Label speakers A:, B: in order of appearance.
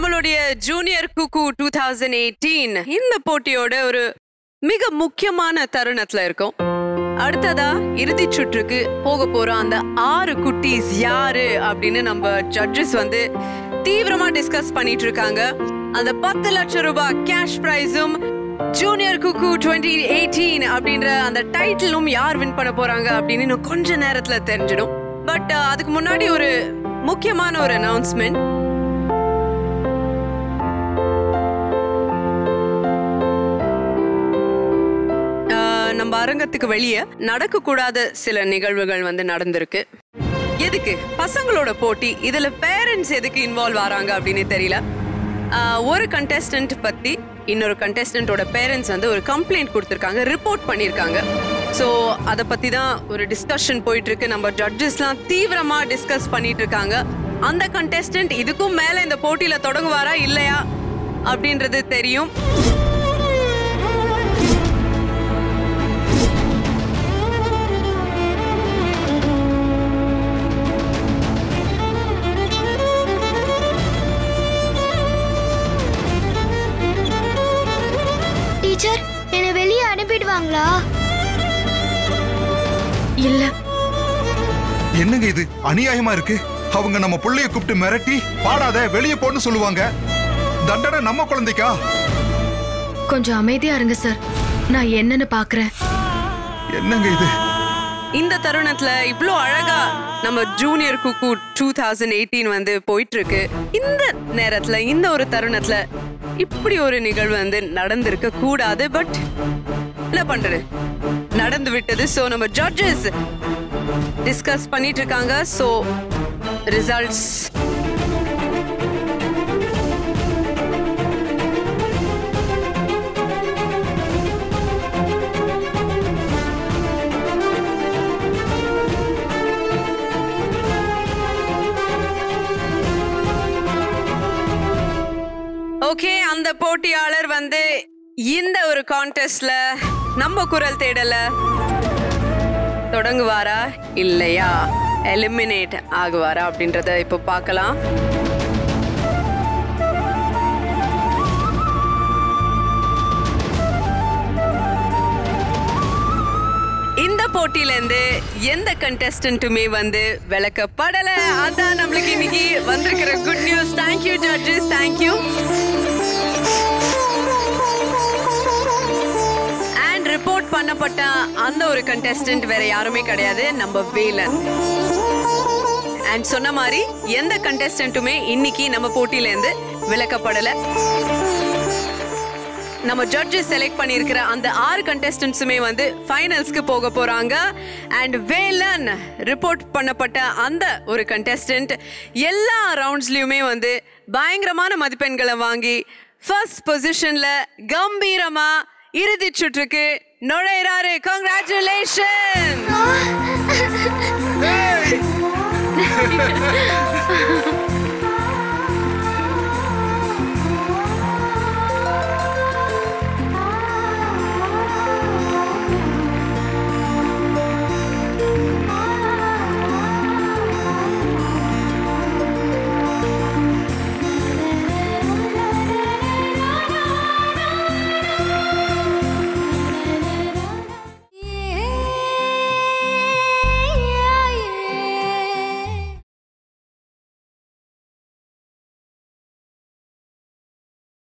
A: நம்மளுடைய junior cook two thousand eighteen இந்த போட்டியோட ஒரு மிக முக்கியமான தருணத்துல இருக்கும் அடுத்ததா இறுதி சுற்றுக்கு போக போற அந்த ஆறு குட்டீஸ் யாரு அப்படின்னு நம்ம ஜட்ஜஸ் வந்து தீவிரமா டிஸ்கஸ் பண்ணிட்டு இருக்காங்க அந்த பத்து லட்சம் ரூபாய் கேஷ் பிரைஸும் ஜூனியர் குக்கு டுவெண்ட்டி எயிட்டீன் அப்படின்ற அந்த டைட்டிலும் யார் வின் பண்ண போறாங்க அப்படின்னு இன்னும் கொஞ்ச நேரத்துல தெரிஞ்சிடும் பட் அதுக்கு முன்னாடி ஒரு முக்கியமான ஒரு அனௌன்ஸ்மெண்ட் நம்ம அரங்கத்துக்கு வெளியே நடக்கக்கூடாத சில நிகழ்வுகள் வந்து நடந்திருக்கு எதுக்கு பசங்களோட போட்டி இதுல பேரண்ட்ஸ் எதுக்கு இன்வால்வ் ஆறாங்க அப்படின்னு தெரியல ஆஹ் ஒரு கண்டெஸ்டன்ட் பத்தி இன்னொரு கண்டெஸ்டன்ட்டோட பேரண்ட்ஸ் வந்து ஒரு கம்ப்ளைண்ட் கொடுத்துருக்காங்க ரிப்போர்ட் பண்ணியிருக்காங்க ஸோ அதை பத்தி தான் ஒரு டிஸ்கஷன் போயிட்டு இருக்கு நம்ம ஜட்ஜஸ்லாம் தீவிரமா டிஸ்கஸ் பண்ணிட்டு இருக்காங்க அந்த கண்டெஸ்டன்ட் இதுக்கும் மேல இந்த போட்டியில தொடங்குவாரா இல்லையா அப்படின்றது தெரியும்
B: டீச்சர் என்னை வெளியே அனுப்பிடுவாங்களா
C: இல்ல
D: என்னங்க இது அநியாயமா இருக்கு அவங்க நம்ம புள்ளைய கூப்பிட்டு மிரட்டி பாடாத வெளியே போன்னு சொல்லுவாங்க தண்டனை நம்ம குழந்தைக்கா
C: கொஞ்சம் அமைதியா இருங்க சார் நான் என்னன்னு பாக்குறேன்
D: என்னங்க இது
A: இந்த தருணத்துல இவ்ளோ அழகா நம்ம junior cook two thousand eighteen வந்து போயிட்டு இருக்கு இந்த நேரத்துல இந்த ஒரு தருணத்துல இப்படி ஒரு நிகழ்வு வந்து நடந்திருக்க கூடாது பட் என்ன பண்றது நடந்து விட்டது சோ நம்ம ஜட்ஜஸ் டிஸ்கஸ் பண்ணிட்டு இருக்காங்க சோ ரிசல்ட்ஸ் ஓகே அந்த போட்டியாளர் வந்து இந்த ஒரு கான்டெஸ்ட்ல நம்ம குரல் தேடல தொடங்குவாரா இல்லையா எலிமினேட் ஆகுவாரா அப்படின்றத இப்போ பார்க்கலாம் இந்த போட்டியில இருந்து எந்த கண்டெஸ்டன்ட்டுமே வந்து விளக்கப்படல அதான் நம்மளுக்கு இன்னைக்கு வந்திருக்கிற good news thank you judges thank you and report பண்ணப்பட்ட அந்த ஒரு கண்டெஸ்டன்ட் வேற யாருமே கிடையாது நம்ம வேலன் அண்ட் சொன்ன மாதிரி எந்த கண்டெஸ்டன்ட்டுமே இன்னைக்கு நம்ம போட்டியில இருந்து விலக்கப்படல நம்ம ஜட்ஜஸ் செலக்ட் பண்ணியிருக்கிற அந்த ஆறு கண்டெஸ்டன்ட்ஸுமே வந்து ஃபைனல்ஸ்க்கு போக போறாங்க அண்ட் வேலன் ரிப்போர்ட் பண்ணப்பட்ட அந்த ஒரு கண்டெஸ்டன்ட் எல்லா ரவுண்ட்ஸ்லயுமே வந்து பயங்கரமான மதிப்பெண்களை வாங்கி ஃபர்ஸ்ட் பொசிஷன்ல கம்பீரமா இறுதி சுற்றுக்கு நுழையிறாரு கங்க்ராச்சுலேஷன்